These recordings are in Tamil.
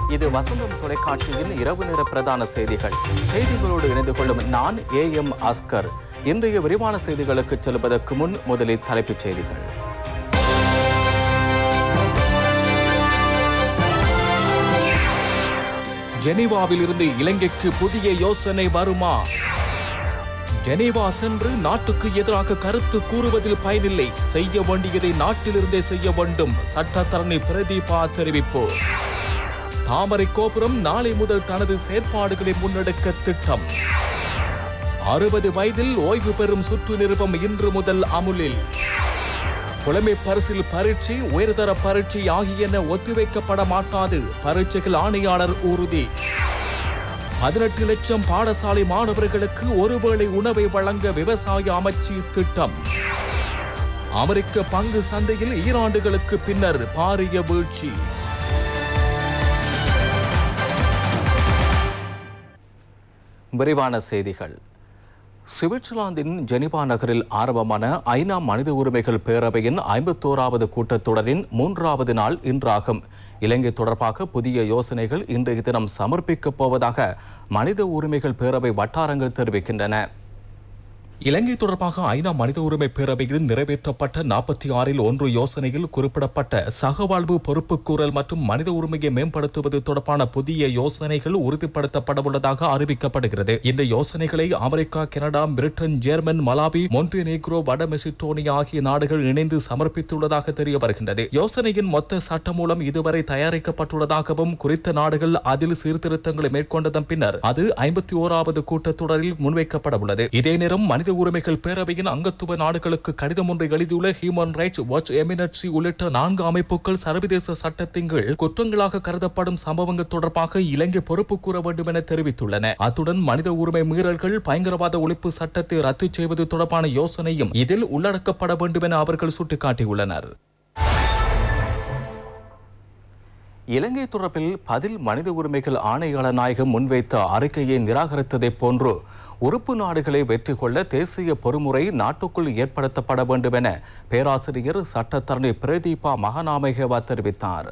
இது வசந்தம் தொலைக்காட்சியின் இரவு நேர பிரதான செய்திகள் செய்திகளோடு இணைந்து கொள்ளும் நான் ஏ எம் அஸ்கர் இன்றைய விரிவான செய்திகளுக்கு செல்வதற்கு முன் முதலில் தலைப்புச் செய்திகள் ஜெனீவாவில் இருந்து இலங்கைக்கு புதிய யோசனை வருமா ஜெனீவா சென்று நாட்டுக்கு எதிராக கருத்து கூறுவதில் பயனில்லை செய்ய வேண்டியதை நாட்டிலிருந்தே செய்ய வேண்டும் சட்டத்தரணி பிரதீபா தெரிவிப்பு தாமரை கோபுரம் நாளை முதல் தனது செயற்பாடுகளை முன்னெடுக்க திட்டம் அறுபது வயதில் ஓய்வு பெறும் சுற்று நிருபம் இன்று முதல் அமுலில் புலமை பரிசில் பரீட்சை உயர்தர பரீட்சை ஆகியன ஒத்திவைக்கப்பட மாட்டாது பரீட்சைகள் ஆணையாளர் உறுதி பதினெட்டு லட்சம் பாடசாலை மாணவர்களுக்கு ஒருவேளை உணவை வழங்க விவசாய அமைச்சு திட்டம் அமெரிக்க பங்கு சந்தையில் ஈராண்டுகளுக்கு பின்னர் பாரிய வீழ்ச்சி விரிவான செய்திகள் சுவிட்சர்லாந்தின் ஜெனிவா நகரில் ஆரம்பமான ஐநா மனித உரிமைகள் பேரவையின் ஐம்பத்தோராவது கூட்டத்தொடரின் மூன்றாவது நாள் இன்றாகும் இலங்கை தொடர்பாக புதிய யோசனைகள் இன்றைய தினம் சமர்ப்பிக்கப் போவதாக மனித உரிமைகள் பேரவை வட்டாரங்கள் தெரிவிக்கின்றன இலங்கை தொடர்பாக ஐநா மனித உரிமை பேரவையில் நிறைவேற்றப்பட்ட நாற்பத்தி ஆறில் ஒன்று யோசனையில் குறிப்பிடப்பட்ட சகவாழ்வு பொறுப்புக்கூறல் மற்றும் மனித உரிமையை மேம்படுத்துவது தொடர்பான புதிய யோசனைகள் உறுதிப்படுத்தப்படவுள்ளதாக அறிவிக்கப்படுகிறது இந்த யோசனைகளை America Canada Britain German Malawi Montenegro வட மெசிடோனியா ஆகிய நாடுகள் இணைந்து சமர்ப்பித்துள்ளதாக தெரிய வருகின்றது யோசனையின் மொத்த சட்டம் மூலம் இதுவரை தயாரிக்கப்பட்டுள்ளதாகவும் குறித்த நாடுகள் அதில் சீர்திருத்தங்களை மேற்கொண்டதன் பின்னர் அது ஐம்பத்தி ஓராவது கூட்டத்தொடரில் முன்வைக்கப்பட உள்ளது இதே நேரம் மனித உரிமைகள் பேரவையின் அங்கத்துவ நாடுகளுக்கு கடிதம் ஒன்றை எழுதியுள்ள ஹியூமன் ரைட்ஸ் வாட்ச் எமினட்சி உள்ளிட்ட நான்கு அமைப்புகள் சர்வதேச சட்டத்தின் கீழ் குற்றங்களாக கருதப்படும் சம்பவங்கள் தொடர்பாக இலங்கை பொறுப்பு கூற வேண்டும் என தெரிவித்துள்ளன அத்துடன் மனித உரிமை மீறல்கள் பயங்கரவாத ஒழிப்பு சட்டத்தை ரத்து செய்வது தொடர்பான யோசனையும் இதில் உள்ளடக்கப்பட வேண்டும் என அவர்கள் சுட்டிக்காட்டியுள்ளனர் இலங்கை தொடர்பில் பதில் மனித உரிமைகள் ஆணையாளர் நாயகம் முன்வைத்த அறிக்கையை நிராகரித்ததைப் போன்று உறுப்பு நாடுகளை வெற்றி கொள்ள தேசிய பொறுமுறை நாட்டுக்குள் ஏற்படுத்தப்பட வேண்டும் என பேராசிரியர் சட்டத்தரணி பிரதீபா மகாநாமகேவா தெரிவித்தார்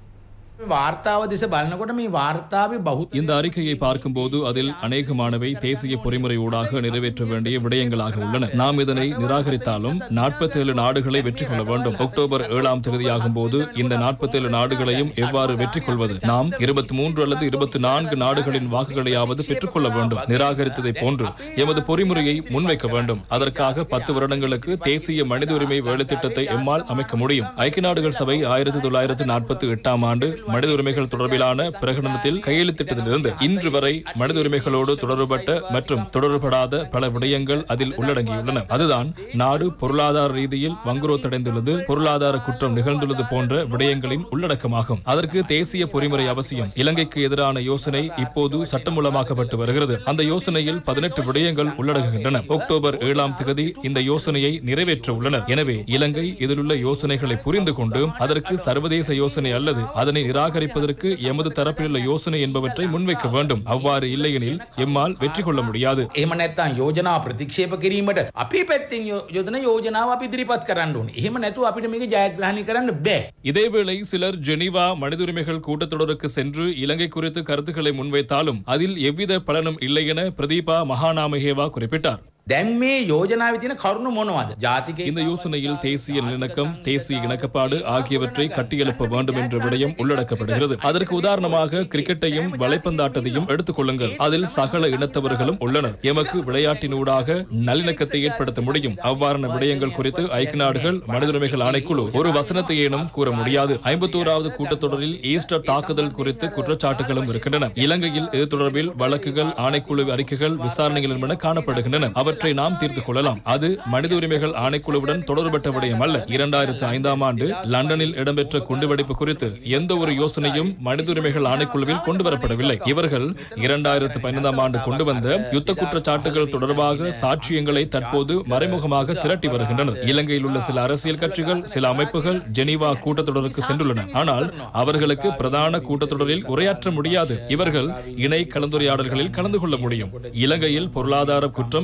වාර්තාව දෙස බලන්නකොට මේ වාර්තාවේ බහු இந்த அறிக்கையை பார்க்கும்போது அதில் அநேகமானவை தேசிய பொறிமுறை ஊடாக நிறைவேற்ற வேண்டிய விடயங்களாக உள்ளன நாம் இதனை நிராகரித்தாலும் நாற்பத்தேழு நாடுகளை வெற்றி கொள்ள வேண்டும் அக்டோபர் ஏழாம் தேதியாகும் போது இந்த நாற்பத்தேழு நாடுகளையும் எவ்வாறு வெற்றி கொள்வது நாம் இருபத்தி மூன்று அல்லது இருபத்தி நான்கு நாடுகளின் வாக்குகளையாவது பெற்றுக்கொள்ள வேண்டும் நிராகரித்ததை போன்று எமது பொறிமுறையை முன்வைக்க வேண்டும் அதற்காக பத்து வருடங்களுக்கு தேசிய மனித உரிமை வேலைத்திட்டத்தை எம்மால் அமைக்க முடியும் ஐக்கிய நாடுகள் சபை ஆயிரத்தி தொள்ளாயிரத்தி நாற்பத்தி எட்டாம் ஆண்டு மனித உரிமைகள் தொடர்பிலான பிரகடனத்தில் கையெழுத்திட்டதிலிருந்து இன்று வரை மனித உரிமைகளோடு தொடர்பட்ட மற்றும் தொடர்படாத பல விடயங்கள் அதில் உள்ளடங்கியுள்ளன அதுதான் நாடு பொருளாதார ரீதியில் வங்குரோத்தடைந்துள்ளது பொருளாதார குற்றம் நிகழ்ந்துள்ளது போன்ற விடயங்களின் உள்ளடக்கமாகும் அதற்கு தேசிய பொறிமுறை அவசியம் இலங்கைக்கு எதிரான யோசனை இப்போது சட்டமூலமாக்கப்பட்டு வருகிறது அந்த யோசனையில் பதினெட்டு விடயங்கள் உள்ளடங்குகின்றன அக்டோபர் ஏழாம் தேதி இந்த யோசனையை நிறைவேற்ற உள்ளனர் எனவே இலங்கை இதிலுள்ள யோசனைகளை புரிந்து கொண்டு அதற்கு சர்வதேச யோசனை அல்லது அதனை நிராகரிப்பதற்கு எமது தரப்பிலுள்ள யோசனை என்பவற்றை முன்வைக்க வேண்டும் அவ்வாறு இல்லையெனில் எம்மால் வெற்றி கொள்ள முடியாது එහෙම නැත්තම් යෝජනාව ප්‍රතික්ෂේප කිරීමට අපි පැත්තෙන් යෝ- යොදන යෝජනාව අපි ඉදිරිපත් කරන්න ඕනේ. එහෙම නැතුව අපිට මේක ජයග්‍රහණය කරන්න බෑ. இதேவேளை சிலர் ஜெனீவா மனித உரிமைகள் கூட்டத்தொடருக்கு சென்று இலங்கை குறித்து கருத்துக்களை முன்வைத்தாலும் அதில் எவ்வித பலனும் இல்லை என பிரதீபா மகாநாமகேவா குறிப்பிட்டார் දැන් මේ යෝජනාව තින කරුණු මොනවද ජාතික இந்த யோசனையில் தேசிய நல்லிணக்கம் தேசிய இணக்கப்பாடு ஆகியவற்றை கட்டியெழுப்ப வேண்டும் என்ற விடயம் உள்ளடக்கப்படுகிறது அதற்கு உதாரணமாக கிரிக்கெட்டையும் வலைப்பந்தாட்டத்தையும் எடுத்துக் கொள்ளுங்கள் அதில் சகல இனத்தவர்களும் உள்ளனர் எமக்கு விளையாட்டினூடாக நல்லிணக்கத்தை ஏற்படுத்த முடியும் அவ்வாறான விடயங்கள் குறித்து ஐக்கிய நாடுகள் மனித உரிமைகள் ஆணைக்குழு ஒரு வசனத்தை ஏனும் கூற முடியாது ஐம்பத்தோராவது கூட்டத்தொடரில் ஈஸ்டர் தாக்குதல் குறித்து குற்றச்சாட்டுகளும் இருக்கின்றன இலங்கையில் இது தொடர்பில் வழக்குகள் ஆணைக்குழு அறிக்கைகள் விசாரணைகள் என்பன காணப்படுகின்றன அவற்றை நாம் தீர்த்து கொள்ளலாம் அது மனித உரிமைகள் ஆணைக்குழுவுடன் தொடர்பட்ட விடயம் அல்ல இரண்டாயிரத்து ஐந்தாம் ஆண்டு லண்டனில் இடம்பெற்ற குண்டுவெடிப்பு குறித்து எந்த ஒரு யோசனையும் மனித உரிமைகள் ஆணைக்குழுவில் கொண்டு வரப்படவில்லை இவர்கள் இரண்டாயிரத்து பதினைந்தாம் ஆண்டு கொண்டு வந்த யுத்த குற்றச்சாட்டுகள் தொடர்பாக சாட்சியங்களை தற்போது மறைமுகமாக திரட்டி வருகின்றனர் இலங்கையில் உள்ள சில அரசியல் கட்சிகள் சில அமைப்புகள் ஜெனீவா கூட்டத்தொடருக்கு சென்றுள்ளன ஆனால் அவர்களுக்கு பிரதான கூட்டத்தொடரில் உரையாற்ற முடியாது இவர்கள் இணை கலந்துரையாடல்களில் கலந்து கொள்ள முடியும் இலங்கையில் பொருளாதார குற்றம் இழைக்கப்பட்ட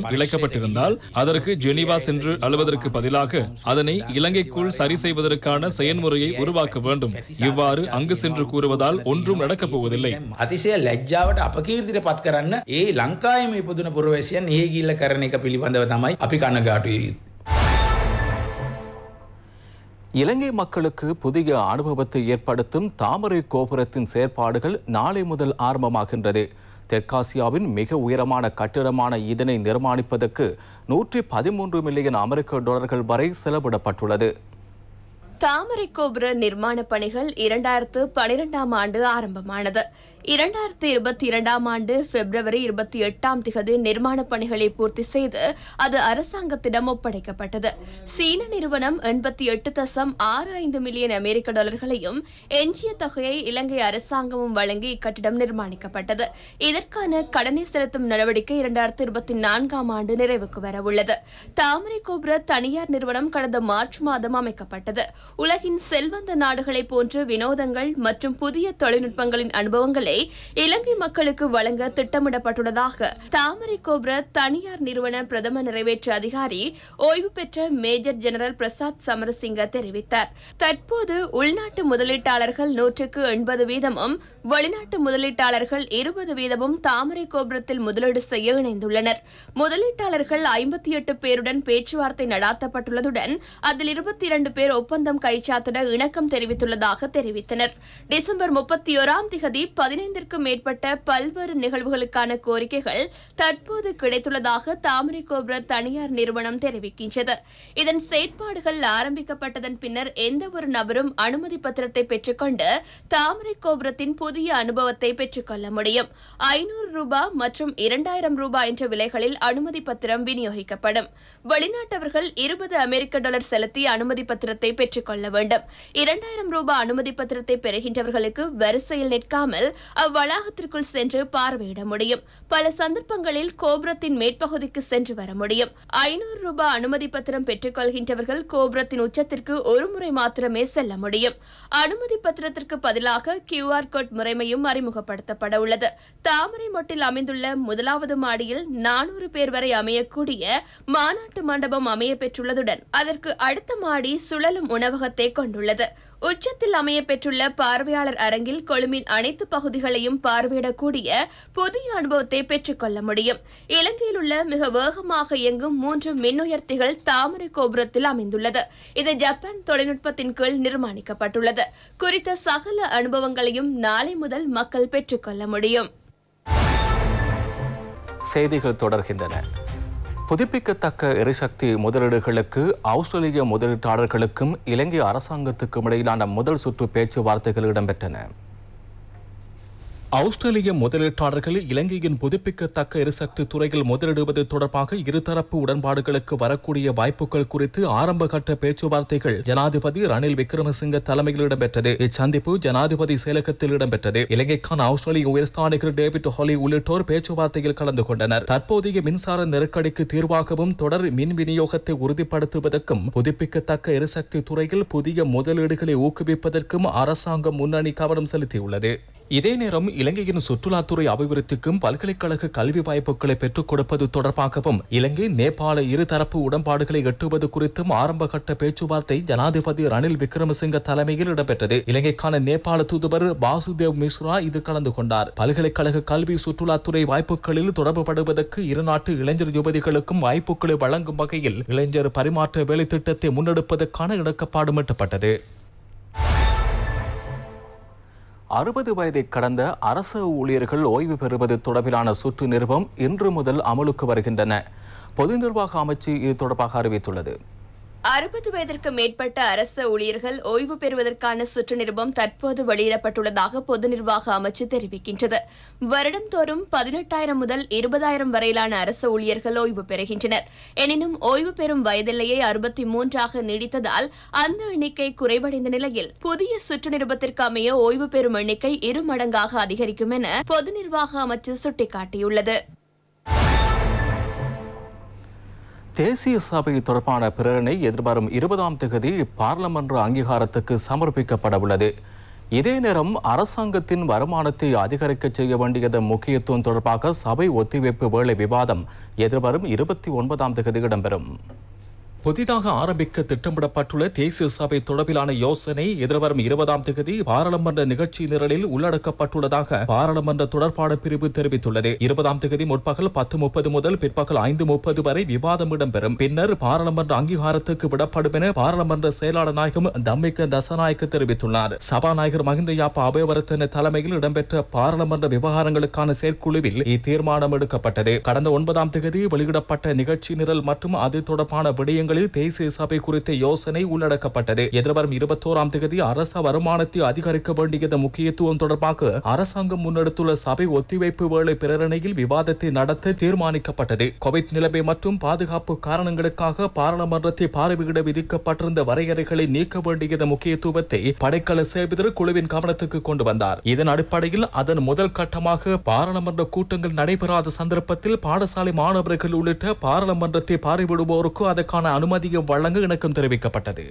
ஏற்பட்டிருந்தால் அதற்கு ஜெனீவா சென்று அழுவதற்கு பதிலாக அதனை இலங்கைக்குள் சரி செய்வதற்கான செயல்முறையை உருவாக்க வேண்டும் இவ்வாறு அங்கு சென்று கூறுவதால் ஒன்றும் நடக்கப் போவதில்லை අතිසය ලැජ්ජාවට අපකීර්තිට පත් කරන්න ඒ ලංකායම ඉපදුන පුරවැසියන් ඒ ගිල්ල කරන එක පිළිබඳව තමයි අපි කන්නගාටුවේ යුත්තේ. இலங்கை மக்களுக்கு புதிய அனுபவத்தை ஏற்படுத்தும் தாமரை கோபுரத்தின் செயற்பாடுகள் நாளை முதல் ஆரம்பமாகின்றது தெற்காசியாவின் மிக உயரமான கட்டிடமான இதனை நிர்மாணிப்பதற்கு நூற்றி பதிமூன்று மில்லியன் அமெரிக்க டாலர்கள் வரை செலவிடப்பட்டுள்ளது தாமரை கோபுர நிர்மாண பணிகள் இரண்டாயிரத்து பனிரெண்டாம் ஆண்டு ஆரம்பமானது இரண்டாயிரத்து இருபத்தி இரண்டாம் ஆண்டு பிப்ரவரி இருபத்தி எட்டாம் திகதி நிர்மாண பணிகளை பூர்த்தி செய்து அது அரசாங்கத்திடம் ஒப்படைக்கப்பட்டது சீன நிறுவனம் எண்பத்தி எட்டு தசம் ஆறு ஐந்து மில்லியன் அமெரிக்க டாலர்களையும் எஞ்சிய தொகையை இலங்கை அரசாங்கமும் வழங்கி இக்கட்டிடம் நிர்மாணிக்கப்பட்டது இதற்கான கடனை செலுத்தும் நடவடிக்கை இரண்டாயிரத்து இருபத்தி நான்காம் ஆண்டு நிறைவுக்கு வரவுள்ளது தாமரை கோபுர தனியார் நிறுவனம் கடந்த மார்ச் மாதம் அமைக்கப்பட்டது உலகின் செல்வந்த நாடுகளைப் போன்று வினோதங்கள் மற்றும் புதிய தொழில்நுட்பங்களின் அனுபவங்களை இலங்கை மக்களுக்கு வழங்க திட்டமிடப்பட்டுள்ளதாக தாமரை கோபுர தனியார் நிறுவன பிரதம நிறைவேற்று அதிகாரி ஓய்வு பெற்ற மேஜர் ஜெனரல் பிரசாத் சமரசிங்க தெரிவித்தார் தற்போது உள்நாட்டு முதலீட்டாளர்கள் நூற்றுக்கு எண்பது வீதமும் வெளிநாட்டு முதலீட்டாளர்கள் இருபது வீதமும் தாமரை கோபுரத்தில் முதலீடு செய்ய இணைந்துள்ளனர் முதலீட்டாளர்கள் ஐம்பத்தி எட்டு பேருடன் பேச்சுவார்த்தை நடாத்தப்பட்டுள்ளதுடன் அதில் இருபத்தி இரண்டு பேர் ஒப்பந்தம் கைச்சாத்திட இணக்கம் தெரிவித்துள்ளதாக தெரிவித்தனர் டிசம்பர் முப்பத்தி ஓராம் திகதி பதினைந்திற்கும் மேற்பட்ட பல்வேறு நிகழ்வுகளுக்கான கோரிக்கைகள் தற்போது கிடைத்துள்ளதாக தாமரை கோபுர தனியார் நிறுவனம் தெரிவிக்கின்றது இதன் செயற்பாடுகள் ஆரம்பிக்கப்பட்டதன் பின்னர் எந்த ஒரு நபரும் அனுமதி பத்திரத்தை பெற்றுக்கொண்டு தாமரை கோபுரத்தின் புதிய அனுபவத்தை பெற்றுக்கொள்ள முடியும் ஐநூறு ரூபாய் மற்றும் இரண்டாயிரம் ரூபாய் என்ற விலைகளில் அனுமதி பத்திரம் விநியோகிக்கப்படும் வெளிநாட்டவர்கள் இருபது அமெரிக்க டாலர் செலுத்தி அனுமதி பத்திரத்தை பெற்றுக்கொள்ள வேண்டும் இரண்டாயிரம் ரூபாய் அனுமதி பத்திரத்தை பெறுகின்றவர்களுக்கு வரிசையில் நிற்காமல் அவ்வளாகத்திற்குள் சென்று பார்வையிட முடியும் பல சந்தர்ப்பங்களில் கோபுரத்தின் மேற்பகுதிக்கு சென்று வர முடியும் ஐநூறு ரூபாய் அனுமதி பத்திரம் பெற்றுக்கொள்கின்றவர்கள் கோபுரத்தின் உச்சத்திற்கு ஒரு முறை மாத்திரமே செல்ல முடியும் அனுமதி பத்திரத்திற்கு பதிலாக கியூஆர் கோட் முறைமையும் அறிமுகப்படுத்தப்பட உள்ளது தாமரை மொட்டில் அமைந்துள்ள முதலாவது மாடியில் நானூறு பேர் வரை அமையக்கூடிய மாநாட்டு மண்டபம் அமைய பெற்றுள்ளதுடன் அதற்கு அடுத்த மாடி சுழலும் உணவகத்தை கொண்டுள்ளது உச்சத்தில் அமைய பெற்றுள்ள பார்வையாளர் அரங்கில் கொழும்பின் அனைத்து பகுதிகளையும் பார்வையிடக்கூடிய புதிய அனுபவத்தை பெற்றுக்கொள்ள முடியும் இலங்கையில் உள்ள மிக வேகமாக இயங்கும் மூன்று மின்னுயர்த்திகள் தாமரை கோபுரத்தில் அமைந்துள்ளது இது ஜப்பான் தொழில்நுட்பத்தின் கீழ் நிர்மாணிக்கப்பட்டுள்ளது குறித்த சகல அனுபவங்களையும் நாளை முதல் மக்கள் பெற்றுக்கொள்ள முடியும் செய்திகள் தொடர்கின்றன புதுப்பிக்கத்தக்க எரிசக்தி முதலீடுகளுக்கு ஆஸ்திரேலிய முதலீட்டாளர்களுக்கும் இலங்கை அரசாங்கத்துக்கும் இடையிலான முதல் சுற்று பேச்சுவார்த்தைகள் இடம்பெற்றன ஆஸ்திரேலிய முதலீட்டாளர்கள் இலங்கையின் புதுப்பிக்கத்தக்க எரிசக்தி துறையில் முதலிடுவது தொடர்பாக இருதரப்பு உடன்பாடுகளுக்கு வரக்கூடிய வாய்ப்புகள் குறித்து ஆரம்ப கட்ட பேச்சுவார்த்தைகள் ஜனாதிபதி ரணில் விக்ரமசிங்க தலைமையில் இடம்பெற்றது இச்சந்திப்பு ஜனாதிபதி செயலகத்தில் இடம்பெற்றது இலங்கைக்கான ஆஸ்திரேலிய உயர்ஸ்தானிகர் டேவிட் ஹாலி உள்ளிட்டோர் பேச்சுவார்த்தையில் கலந்து கொண்டனர் தற்போதைய மின்சார நெருக்கடிக்கு தீர்வாகவும் தொடர் மின் விநியோகத்தை உறுதிப்படுத்துவதற்கும் புதுப்பிக்கத்தக்க எரிசக்தி துறையில் புதிய முதலீடுகளை ஊக்குவிப்பதற்கும் அரசாங்கம் முன்னணி கவனம் செலுத்தியுள்ளது இதே நேரம் இலங்கையின் சுற்றுலாத்துறை அபிவிருத்திக்கும் பல்கலைக்கழக கல்வி வாய்ப்புகளை பெற்றுக் கொடுப்பது தொடர்பாகவும் இலங்கை நேபாள இருதரப்பு உடன்பாடுகளை எட்டுவது குறித்தும் ஆரம்ப கட்ட பேச்சுவார்த்தை ஜனாதிபதி ரணில் விக்ரமசிங்க தலைமையில் இடம்பெற்றது இலங்கைக்கான நேபாள தூதுவர் வாசுதேவ் மிஸ்ரா இது கலந்து கொண்டார் பல்கலைக்கழக கல்வி சுற்றுலாத்துறை வாய்ப்புகளில் தொடர்புபடுவதற்கு இருநாட்டு இளைஞர் யுவதிகளுக்கும் வாய்ப்புகளை வழங்கும் வகையில் இளைஞர் பரிமாற்ற வேலை திட்டத்தை முன்னெடுப்பதற்கான இணக்கப்பாடு எட்டப்பட்டது அறுபது வயதை கடந்த அரசு ஊழியர்கள் ஓய்வு பெறுவது தொடர்பிலான சுற்று நிருபம் இன்று முதல் அமலுக்கு வருகின்றன பொது நிர்வாக அமைச்சு இது தொடர்பாக அறிவித்துள்ளது அறுபது வயதிற்கு மேற்பட்ட அரசு ஊழியர்கள் ஓய்வு பெறுவதற்கான சுற்று நிருபம் தற்போது வெளியிடப்பட்டுள்ளதாக பொது நிர்வாக அமைச்சு தெரிவிக்கின்றது வருடம்தோறும் பதினெட்டாயிரம் முதல் இருபதாயிரம் வரையிலான அரசு ஊழியர்கள் ஓய்வு பெறுகின்றனர் எனினும் ஓய்வு பெறும் வயதில்லையை அறுபத்தி மூன்றாக நீடித்ததால் அந்த எண்ணிக்கை குறைவடைந்த நிலையில் புதிய சுற்று நிருபத்திற்கு அமைய ஓய்வு பெறும் எண்ணிக்கை இரு மடங்காக அதிகரிக்கும் என பொது நிர்வாக அமைச்சு சுட்டிக்காட்டியுள்ளது தேசிய சபை தொடர்பான பிரேரணை எதிர்வரும் இருபதாம் தேதி பார்லமன்ற அங்கீகாரத்துக்கு சமர்ப்பிக்கப்பட உள்ளது இதே நேரம் அரசாங்கத்தின் வருமானத்தை அதிகரிக்க செய்ய வேண்டியது முக்கியத்துவம் தொடர்பாக சபை ஒத்திவைப்பு வேளை விவாதம் எதிர்வரும் இருபத்தி ஒன்பதாம் தேதி இடம்பெறும் புதிதாக ஆரம்பிக்க திட்டமிடப்பட்டுள்ள தேசிய சபை தொடர்பிலான யோசனை எதிர்வரும் இருபதாம் தேதி பாராளுமன்ற நிகழ்ச்சி நிரலில் உள்ளடக்கப்பட்டுள்ளதாக பாராளுமன்ற தொடர்பாடல் பிரிவு தெரிவித்துள்ளது இருபதாம் தேதி முற்பகல் பத்து முப்பது முதல் பிற்பகல் ஐந்து முப்பது வரை விவாதம் இடம்பெறும் பின்னர் பாராளுமன்ற அங்கீகாரத்துக்கு விடப்படும் என பாராளுமன்ற செயலாளர் நாயகம் தம்மிக்க தசநாயக்க தெரிவித்துள்ளார் சபாநாயகர் மஹிந்த யாப்பா அபயவர்த்தன தலைமையில் இடம்பெற்ற பாராளுமன்ற விவகாரங்களுக்கான செயற்குழுவில் இத்தீர்மானம் எடுக்கப்பட்டது கடந்த ஒன்பதாம் தேதி வெளியிடப்பட்ட நிகழ்ச்சி நிரல் மற்றும் அது தொடர்பான விடயங்களில் தேசிய சபை குறித்த யோசனை உள்ளடக்கப்பட்டது எதிர்வரும் இருபத்தோராம் தேதி அரச வருமானத்தை அதிகரிக்க வேண்டியது முக்கியத்துவம் தொடர்பாக அரசாங்கம் முன்னெடுத்துள்ள சபை ஒத்திவைப்பு வேளை பிரேரணையில் விவாதத்தை நடத்த தீர்மானிக்கப்பட்டது கோவிட் நிலைமை மற்றும் பாதுகாப்பு காரணங்களுக்காக பாராளுமன்றத்தை பார்வையிட விதிக்கப்பட்டிருந்த வரையறைகளை நீக்க வேண்டியது முக்கியத்துவத்தை படைக்கல சேவிதர் குழுவின் கவனத்துக்கு கொண்டு வந்தார் இதன் அடிப்படையில் அதன் முதல் கட்டமாக பாராளுமன்ற கூட்டங்கள் நடைபெறாத சந்தர்ப்பத்தில் பாடசாலை மாணவர்கள் உள்ளிட்ட பாராளுமன்றத்தை பார்வையிடுவோருக்கு அதற்கான அனுமதியை வழங்க இணக்கம் தெரிவிக்கப்பட்டது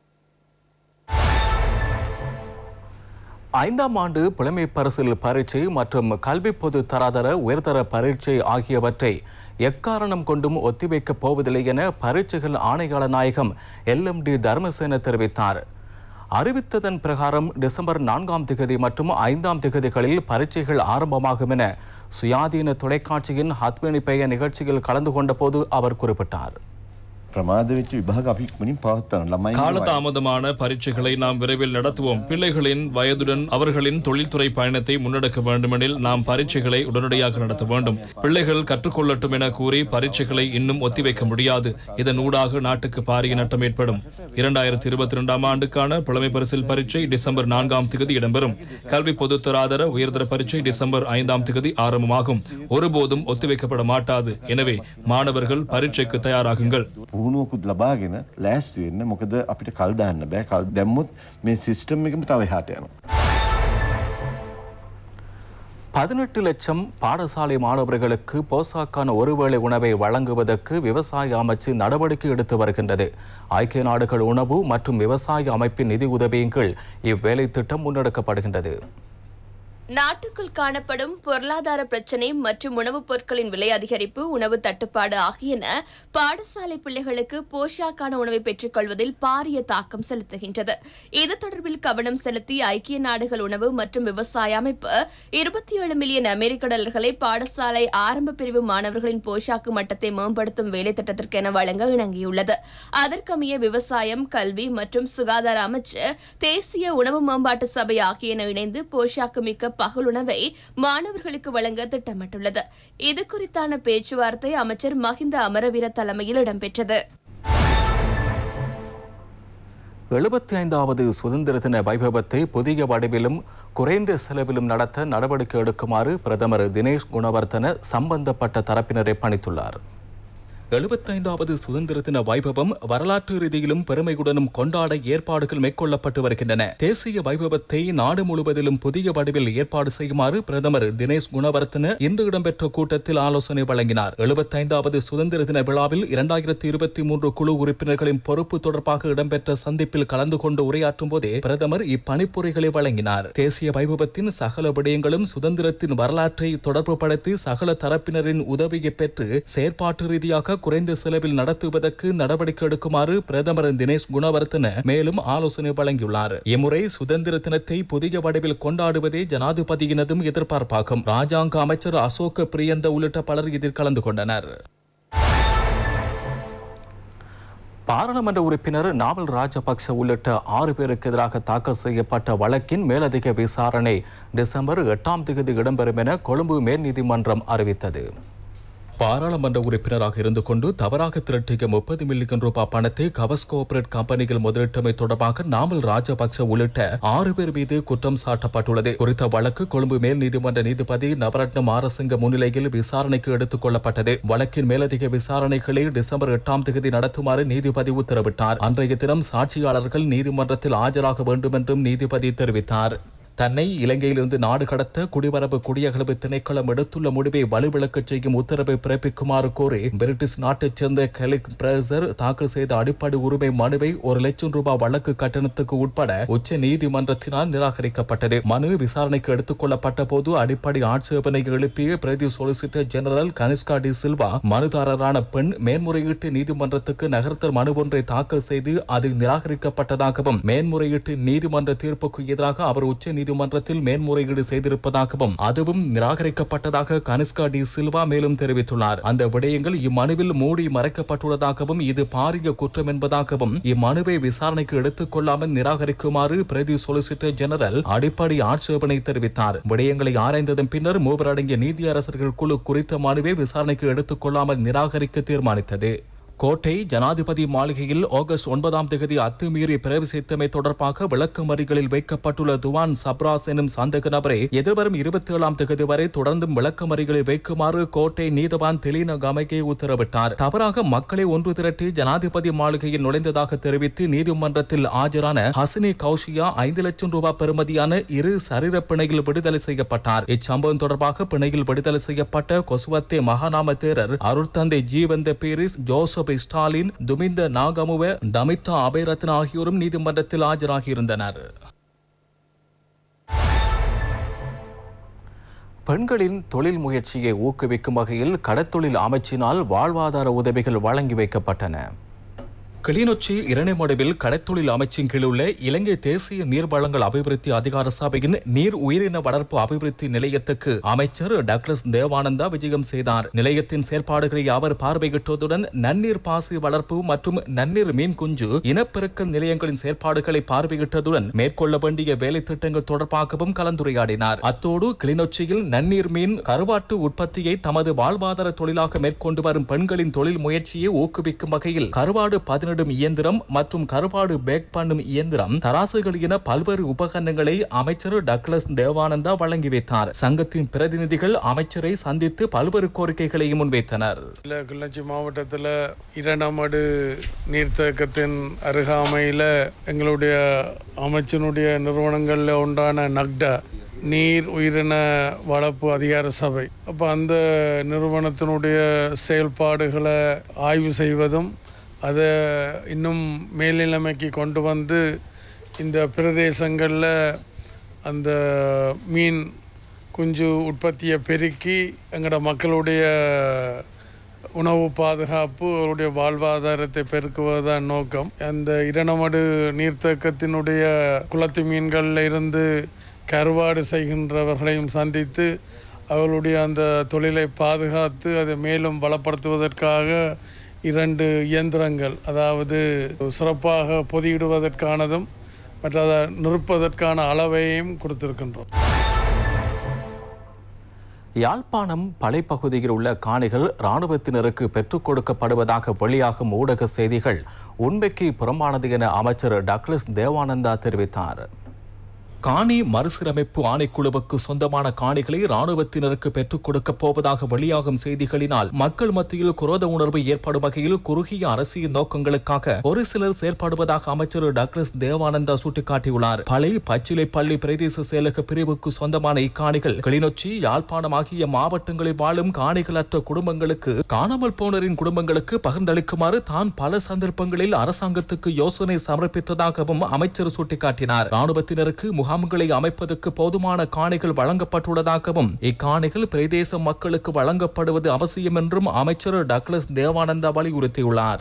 ஐந்தாம் ஆண்டு புலமை பரிசில் பரீட்சை மற்றும் கல்வி பொது தராதர உயர்தர பரீட்சை ஆகியவற்றை எக்காரணம் கொண்டும் ஒத்திவைக்கப் போவதில்லை என பரீட்சைகள் ஆணையாளர் நாயகம் எல்எம்டி தர்மசேன தெரிவித்தார் அறிவித்ததன் பிரகாரம் டிசம்பர் நான்காம் திகதி மற்றும் ஐந்தாம் திகதிகளில் பரீட்சைகள் ஆரம்பமாகும் என சுயாதீன தொலைக்காட்சியின் ஹத்மினி பெயர் நிகழ்ச்சியில் கலந்து கொண்டபோது அவர் குறிப்பிட்டார் ප්‍රමාද වෙච්ච විභාග අපි ඉක්මනින් පවත්වන ළමයි காலதாமதமான பரீட்சைகளை நாம் விரைவில் நடத்துவோம் பிள்ளைகளின் வயதுடன் அவர்களின் தொழில்துறை பயணத்தை முன்னெடுக்க வேண்டுமெனில் நாம் பரீட்சைகளை உடனடியாக நடத்த வேண்டும் பிள்ளைகள் கற்றுக்கொள்ளட்டும் என கூறி பரீட்சைகளை இன்னும் ஒத்திவைக்க முடியாது இதன் ஊடாக நாட்டுக்கு பாரிய நட்டம் ஏற்படும் இரண்டாயிரத்தி இருபத்தி இரண்டாம் ஆண்டுக்கான புலமை பரிசில் பரீட்சை டிசம்பர் நான்காம் தேதி இடம்பெறும் கல்வி பொதுத்தராதர உயர்தர பரீட்சை டிசம்பர் ஐந்தாம் தேதி ஆரம்பமாகும் ஒருபோதும் ஒத்திவைக்கப்பட மாட்டாது எனவே மாணவர்கள் பரீட்சைக்கு தயாராகுங்கள் පුහුණුවකුත් ලබාගෙන ලෑස්ති වෙන්න මොකද අපිට කල් දාන්න බෑ කල් දැම්මුත් මේ සිස්ටම් එකම තව එහාට යනවා. பதினெட்டு லட்சம் பாடசாலை மாணவர்களுக்கு போசாக்கான ஒருவேளை உணவை வழங்குவதற்கு விவசாய அமைச்சு நடவடிக்கை எடுத்து வருகின்றது ஐக்கிய நாடுகள் உணவு மற்றும் விவசாய அமைப்பின் நிதி உதவியின் கீழ் இவ்வேலை திட்டம் முன்னெடுக்கப்படுகின்றது நாட்டுக்குள் காணப்படும் பொருளாதார பிரச்சினை மற்றும் உணவுப் பொருட்களின் விலை அதிகரிப்பு உணவு தட்டுப்பாடு ஆகியன பாடசாலை பிள்ளைகளுக்கு போஷாக்கான உணவை பெற்றுக்கொள்வதில் பாரிய தாக்கம் செலுத்துகின்றது இது தொடர்பில் கவனம் செலுத்தி ஐக்கிய நாடுகள் உணவு மற்றும் விவசாய அமைப்பு இருபத்தி ஏழு மில்லியன் அமெரிக்க டாலர்களை பாடசாலை ஆரம்ப பிரிவு மாணவர்களின் போஷாக்கு மட்டத்தை மேம்படுத்தும் வேலை திட்டத்திற்கென வழங்க இணங்கியுள்ளது அதற்கமைய விவசாயம் கல்வி மற்றும் சுகாதார அமைச்சு தேசிய உணவு மேம்பாட்டு சபை ஆகியன இணைந்து போஷாக்கு மிக்க பகலுணவை மாணவர்களுக்கு வழங்க திட்டமிட்டுள்ளது இது குறித்தான பேச்சுவார்த்தை அமைச்சர் மஹிந்த அமரவீர தலைமையில் இடம்பெற்றது எழுபத்தி ஐந்தாவது சுதந்திர தின வைபவத்தை புதிய வடிவிலும் குறைந்த செலவிலும் நடத்த நடவடிக்கை எடுக்குமாறு பிரதமர் தினேஷ் குணவர்தன சம்பந்தப்பட்ட தரப்பினரை பணித்துள்ளார் எழுபத்தைந்தாவது சுதந்திர தின வைபவம் வரலாற்று ரீதியிலும் பெருமையுடனும் கொண்டாட ஏற்பாடுகள் மேற்கொள்ளப்பட்டு வருகின்றன தேசிய வைபவத்தை நாடு முழுவதிலும் புதிய வடிவில் ஏற்பாடு செய்யுமாறு பிரதமர் தினேஷ் குணவர்த்தன இன்று இடம்பெற்ற கூட்டத்தில் ஆலோசனை வழங்கினார் எழுபத்தைந்தாவது சுதந்திர தின விழாவில் இரண்டாயிரத்தி இருபத்தி மூன்று குழு உறுப்பினர்களின் பொறுப்பு தொடர்பாக இடம்பெற்ற சந்திப்பில் கலந்து கொண்டு உரையாற்றும் போதே பிரதமர் இப்பணிப்புரைகளை வழங்கினார் தேசிய வைபவத்தின் சகல விடயங்களும் சுதந்திரத்தின் வரலாற்றை தொடர்புபடுத்தி சகல தரப்பினரின் உதவியை பெற்று செயற்பாட்டு ரீதியாக குறைந்த செலவில் நடத்துவதற்கு நடவடிக்கை எடுக்குமாறு பிரதமர் தினேஷ் குணவர்த்தன மேலும் ஆலோசனை வழங்கியுள்ளார் இம்முறை சுதந்திர தினத்தை புதிய வடிவில் கொண்டாடுவதே ஜனாதிபதியினதும் எதிர்பார்ப்பாகும் ராஜாங்க அமைச்சர் அசோக பிரியந்த உள்ளிட்ட பலர் இதில் கலந்து கொண்டனர் பாராளுமன்ற உறுப்பினர் நாவல் ராஜபக்ச உள்ளிட்ட ஆறு பேருக்கு எதிராக தாக்கல் செய்யப்பட்ட வழக்கின் மேலதிக விசாரணை டிசம்பர் எட்டாம் தேதி இடம்பெறும் என கொழும்பு மேல் நீதிமன்றம் அறிவித்தது பாராளுமன்ற உறுப்பினராக இருந்து கொண்டு தவறாக திரட்டிய முப்பது மில்லியன் ரூபாய் பணத்தை கவஸ் கோஆபரேட் கம்பெனிகள் முதலிட்டமை தொடர்பாக நாமல் ராஜபக்ச உள்ளிட்ட ஆறு பேர் மீது குற்றம் சாட்டப்பட்டுள்ளது குறித்த வழக்கு கொழும்பு மேல் நீதிமன்ற நீதிபதி நவரத்னம் ஆரசிங்க முன்னிலையில் விசாரணைக்கு எடுத்துக் கொள்ளப்பட்டது வழக்கின் மேலதிக விசாரணைகளை டிசம்பர் எட்டாம் தேதி நடத்துமாறு நீதிபதி உத்தரவிட்டார் அன்றைய தினம் சாட்சியாளர்கள் நீதிமன்றத்தில் ஆஜராக வேண்டும் என்றும் நீதிபதி தெரிவித்தார் தன்னை இலங்கையிலிருந்து நாடு கடத்த குடிவரவு குடியகலவு திணைக்களம் எடுத்துள்ள முடிவை வலுவிளக்கச் செய்யும் உத்தரவை பிறப்பிக்குமாறு கோரி பிரிட்டிஷ் நாட்டைச் சேர்ந்த கெலிக் பிரேசர் தாக்கல் செய்த அடிப்படை உரிமை மனுவை ஒரு லட்சம் ரூபாய் வழக்கு கட்டணத்துக்கு உட்பட உச்ச நீதிமன்றத்தினால் நிராகரிக்கப்பட்டது மனு விசாரணைக்கு எடுத்துக் கொள்ளப்பட்ட போது அடிப்படை ஆட்சேபனை எழுப்பிய பிரதி சொலிசிட்டர் ஜெனரல் கனிஷ்கா டி சில்வா மனுதாரரான பெண் மேன்முறையீட்டு நீதிமன்றத்துக்கு நகர்த்தல் மனு ஒன்றை தாக்கல் செய்து அது நிராகரிக்கப்பட்டதாகவும் மேன்முறையீட்டு நீதிமன்ற தீர்ப்புக்கு எதிராக அவர் உச்ச நீதிமன்றத்தில் மேன்முறையீடு செய்திருப்பதாகவும் அதுவும் நிராகரிக்கப்பட்டதாக கனிஷ்கா டி சில்வா மேலும் தெரிவித்துள்ளார் அந்த விடயங்கள் இம்மனுவில் மூடி மறைக்கப்பட்டுள்ளதாகவும் இது பாரிய குற்றம் என்பதாகவும் இம்மனுவை விசாரணைக்கு எடுத்துக் கொள்ளாமல் நிராகரிக்குமாறு பிரதி சொலிசிட்டர் ஜெனரல் அடிப்படை ஆட்சேபனை தெரிவித்தார் விடயங்களை ஆராய்ந்ததன் பின்னர் மூவர் அடங்கிய நீதியரசர்கள் குழு குறித்த மனுவை விசாரணைக்கு எடுத்துக் கொள்ளாமல் நிராகரிக்க தீர்மானித்தது கோட்டை ஜனாதிபதி மாளிகையில் ஆகஸ்ட் ஒன்பதாம் தேதி அத்துமீறி பிரவேசித்தமை தொடர்பாக விளக்கமறிகளில் வைக்கப்பட்டுள்ள துவான் சப்ராஸ் எனும் சந்தேக நபரை எதிர்வரும் இருபத்தி ஏழாம் தேதி வரை தொடர்ந்தும் விளக்கமறிகளில் வைக்குமாறு கோட்டை நீதவான் திலீன கமைகே உத்தரவிட்டார் தவறாக மக்களை ஒன்று திரட்டி ஜனாதிபதி மாளிகையில் நுழைந்ததாக தெரிவித்து நீதிமன்றத்தில் ஆஜரான ஹசினி கௌஷியா ஐந்து லட்சம் ரூபாய் பெறுமதியான இரு சரீர பிணையில் விடுதலை செய்யப்பட்டார் இச்சம்பவம் தொடர்பாக பிணையில் விடுதலை செய்யப்பட்ட கொசுவத்தே மகாநாம தேரர் அருட்தந்தை ஜீவந்த பீரிஸ் ஜோசப் ஸ்டாலின் துமிந்த நாகமுவ தமித்தா அபயரத்ன ஆகியோரும் நீதிமன்றத்தில் ஆஜராகியிருந்தனர் பெண்களின் தொழில் முயற்சியை ஊக்குவிக்கும் வகையில் கடத்தொழில் அமைச்சினால் வாழ்வாதார உதவிகள் வழங்கி வைக்கப்பட்டன கிளிநொச்சி இரணைமடுவில் கடற்தொழில் அமைச்சின் கீழ் உள்ள இலங்கை தேசிய நீர்வளங்கள் அபிவிருத்தி அதிகார சபையின் நீர் உயிரின வளர்ப்பு அபிவிருத்தி நிலையத்துக்கு அமைச்சர் டக்ளஸ் தேவானந்தா விஜயம் செய்தார் நிலையத்தின் செயற்பாடுகளை அவர் பார்வையிட்டதுடன் நன்னீர் பாசி வளர்ப்பு மற்றும் நன்னீர் மீன் குஞ்சு இனப்பெருக்க நிலையங்களின் செயற்பாடுகளை பார்வையிட்டதுடன் மேற்கொள்ள வேண்டிய வேலை திட்டங்கள் தொடர்பாகவும் கலந்துரையாடினார் அத்தோடு கிளிநொச்சியில் நன்னீர் மீன் கருவாட்டு உற்பத்தியை தமது வாழ்வாதார தொழிலாக மேற்கொண்டு வரும் பெண்களின் தொழில் முயற்சியை ஊக்குவிக்கும் வகையில் கருவாடு பதினெடும் இயந்திரம் மற்றும் கருவாடு பேக் பண்ணும் இயந்திரம் தராசுகள் என பல்வேறு உபகரணங்களை அமைச்சர் டக்ளஸ் தேவானந்தா வழங்கி வைத்தார் சங்கத்தின் பிரதிநிதிகள் அமைச்சரை சந்தித்து பல்வேறு கோரிக்கைகளையும் முன்வைத்தனர் இல்லை கிளர்ச்சி மாவட்டத்தில் இரண்டாமடு நீர்த்தேக்கத்தின் அருகாமையில் எங்களுடைய அமைச்சனுடைய நிறுவனங்களில் உண்டான நக்டா நீர் உயிரின வளர்ப்பு அதிகார சபை அப்போ அந்த நிறுவனத்தினுடைய செயல்பாடுகளை ஆய்வு செய்வதும் அதை இன்னும் மேல்நிலைமைக்கு கொண்டு வந்து இந்த பிரதேசங்களில் அந்த மீன் குஞ்சு உற்பத்தியை பெருக்கி எங்களோட மக்களுடைய உணவு பாதுகாப்பு அவருடைய வாழ்வாதாரத்தை பெருக்குவதுதான் நோக்கம் அந்த இரணமடு நீர்த்தேக்கத்தினுடைய குளத்து மீன்களில் இருந்து கருவாடு செய்கின்றவர்களையும் சந்தித்து அவர்களுடைய அந்த தொழிலை பாதுகாத்து அதை மேலும் பலப்படுத்துவதற்காக இரண்டு இயந்திரங்கள் அதாவது சிறப்பாக பொதியிடுவதற்கானதும் மற்ற அதை நிற்பதற்கான அளவையும் கொடுத்திருக்கின்றோம் யாழ்ப்பாணம் படைப்பகுதியில் உள்ள காணிகள் இராணுவத்தினருக்கு பெற்றுக் கொடுக்கப்படுவதாக வெளியாகும் ஊடக செய்திகள் உண்மைக்கு புறம்பானது என அமைச்சர் டக்ளஸ் தேவானந்தா தெரிவித்தார் காணி மறுசீரமைப்பு ஆணைக்குழுவுக்கு சொந்தமான காணிகளை ராணுவத்தினருக்கு பெற்றுக் கொடுக்கப் போவதாக வெளியாகும் செய்திகளினால் மக்கள் மத்தியில் குரோத உணர்வு ஏற்படும் வகையில் குறுகிய அரசியல் நோக்கங்களுக்காக ஒரு சிலர் செயற்படுவதாக அமைச்சர் டாக்டர் தேவானந்தா சுட்டிக்காட்டியுள்ளார் பழைய பச்சிலை பள்ளி பிரதேச செயலக பிரிவுக்கு சொந்தமான இக்காணிகள் கிளிநொச்சி யாழ்ப்பாணம் ஆகிய மாவட்டங்களில் வாழும் காணிகளற்ற குடும்பங்களுக்கு காணாமல் போனரின் குடும்பங்களுக்கு பகிர்ந்தளிக்குமாறு தான் பல சந்தர்ப்பங்களில் அரசாங்கத்துக்கு யோசனை சமர்ப்பித்ததாகவும் அமைச்சர் சுட்டிக்காட்டினார் ராணுவத்தினருக்கு முகாம்களை அமைப்பதற்கு போதுமான காணிகள் வழங்கப்பட்டுள்ளதாகவும் இக்காணிகள் பிரதேச மக்களுக்கு வழங்கப்படுவது அவசியம் என்றும் அமைச்சர் டக்ளஸ் தேவானந்தா வலியுறுத்தியுள்ளார்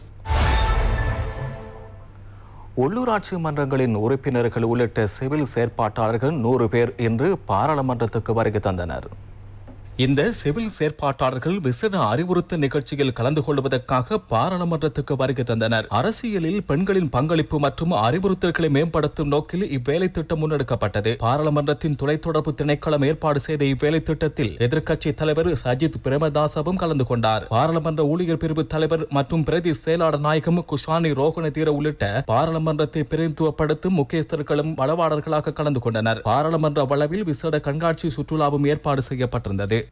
உள்ளூராட்சி மன்றங்களின் உறுப்பினர்கள் உள்ளிட்ட சிவில் செயற்பாட்டாளர்கள் நூறு பேர் இன்று பாராளுமன்றத்துக்கு வருகை தந்தனர் இந்த சிவில் செயற்பாட்டாளர்கள் விசேட அறிவுறுத்தல் நிகழ்ச்சியில் கலந்து கொள்வதற்காக பாராளுமன்றத்துக்கு வருகை தந்தனர் அரசியலில் பெண்களின் பங்களிப்பு மற்றும் அறிவுறுத்தல்களை மேம்படுத்தும் நோக்கில் இவ்வேலை திட்டம் முன்னெடுக்கப்பட்டது பாராளுமன்றத்தின் தொலைத்தொடர்பு திணைக்களம் ஏற்பாடு செய்த இவ்வேலை திட்டத்தில் எதிர்க்கட்சி தலைவர் சஜித் பிரேமதாசவும் கலந்து கொண்டார் பாராளுமன்ற ஊழியர் பிரிவு தலைவர் மற்றும் பிரதி செயலாளர் நாயகம் குஷானி ரோகணதீர உள்ளிட்ட பாராளுமன்றத்தை பிரதித்துவப்படுத்தும் முக்கியஸ்தர்களும் வளவாளர்களாக கலந்து கொண்டனர் பாராளுமன்ற வளவில் விசேட கண்காட்சி சுற்றுலாவும் ஏற்பாடு செய்யப்பட்டிருந்தது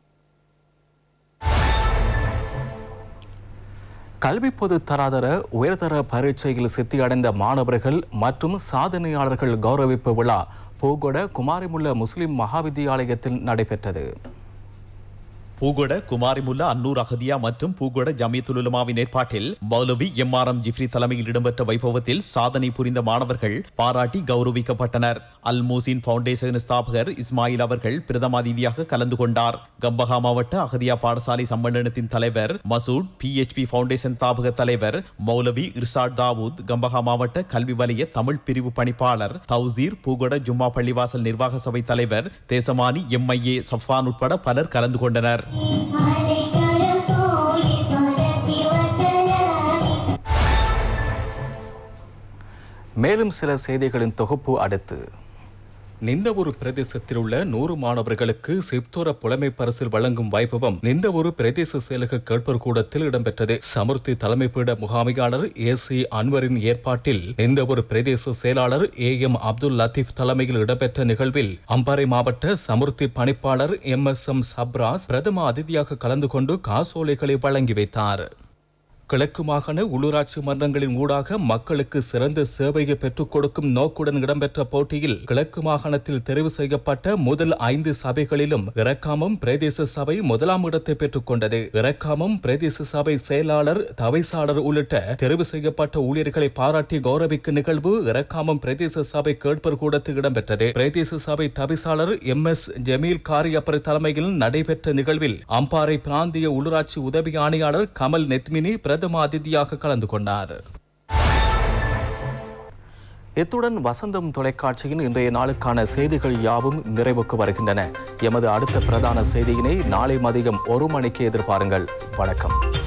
கல்வி பொது தராதர உயர்தர பரீட்சையில் சித்தியடைந்த மாணவர்கள் மற்றும் சாதனையாளர்கள் கௌரவிப்பு விழா பூகொட குமாரிமுல்ல முஸ்லிம் மகாவித்தியாலயத்தில் நடைபெற்றது பூகொட குமாரிமுல்லா அன்னூர் அகதியா மற்றும் பூகொட ஜமியத்துலுமாவின் ஏற்பாட்டில் மௌலவி எம் ஆர் எம் ஜிப்ரி தலைமையில் இடம்பெற்ற வைபவத்தில் சாதனை புரிந்த மாணவர்கள் பாராட்டி கௌரவிக்கப்பட்டனர் அல் மூசின் பவுண்டேஷன் ஸ்தாபகர் இஸ்மாயில் அவர்கள் பிரதம அதிதியாக கலந்து கொண்டார் கம்பஹா மாவட்ட அகதியா பாடசாலை சம்மேளனத்தின் தலைவர் மசூட் பிஎச்பி பவுண்டேஷன் ஸ்தாபக தலைவர் மௌலவி இர்சாட் தாவூத் கம்பஹா மாவட்ட கல்வி வலய தமிழ் பிரிவு பணிப்பாளர் தௌசீர் பூகொட ஜும்மா பள்ளிவாசல் நிர்வாக சபை தலைவர் தேசமானி எம்ஐஏ சஃபான் உட்பட பலர் கலந்து கொண்டனர் عليك رسول صلاة وسلام மேலும் சில செய்திகளின் தொகுப்பு அடுத்து நிந்தவூர் பிரதேசத்தில் உள்ள நூறு மாணவர்களுக்கு சிப்தோர புலமை பரிசில் வழங்கும் வைபவம் நிந்தவூர் பிரதேச செயலக கேட்பர் கூடத்தில் இடம்பெற்றது சமுர்த்தி தலைமைப்பீட முகாமையாளர் ஏ சி அன்வரின் ஏற்பாட்டில் நிந்தவூர் பிரதேச செயலாளர் ஏ எம் அப்துல் லத்தீப் தலைமையில் இடம்பெற்ற நிகழ்வில் அம்பாறை மாவட்ட சமுர்த்தி பணிப்பாளர் எம் எஸ் எம் சப்ராஸ் பிரதம அதிதியாக கலந்து கொண்டு காசோலைகளை வழங்கி வைத்தார் கிழக்கு மாகாண உள்ளூராட்சி மன்றங்களின் ஊடாக மக்களுக்கு சிறந்த சேவையை பெற்றுக் கொடுக்கும் நோக்குடன் இடம்பெற்ற போட்டியில் கிழக்கு மாகாணத்தில் தெரிவு செய்யப்பட்ட முதல் ஐந்து சபைகளிலும் இறக்காமம் பிரதேச சபை முதலாம் இடத்தை பெற்றுக் கொண்டது இறக்காமம் பிரதேச சபை செயலாளர் தவைசாளர் உள்ளிட்ட தெரிவு செய்யப்பட்ட ஊழியர்களை பாராட்டி கௌரவிக்கும் நிகழ்வு இறக்காமம் பிரதேச சபை கேட்பர் கூடத்தில் இடம்பெற்றது பிரதேச சபை தவிசாளர் எம் எஸ் ஜமீல் காரியப்பர் தலைமையில் நடைபெற்ற நிகழ்வில் அம்பாறை பிராந்திய உள்ளூராட்சி உதவி ஆணையாளர் கமல் நெத்மினி பிரதம அதிதியாக கலந்து கொண்டார் இத்துடன் வசந்தம் தொலைக்காட்சியின் இன்றைய நாளுக்கான செய்திகள் யாவும் நிறைவுக்கு வருகின்றன எமது அடுத்த பிரதான செய்தியினை நாளை மதியம் ஒரு மணிக்கு எதிர்பாருங்கள் வணக்கம்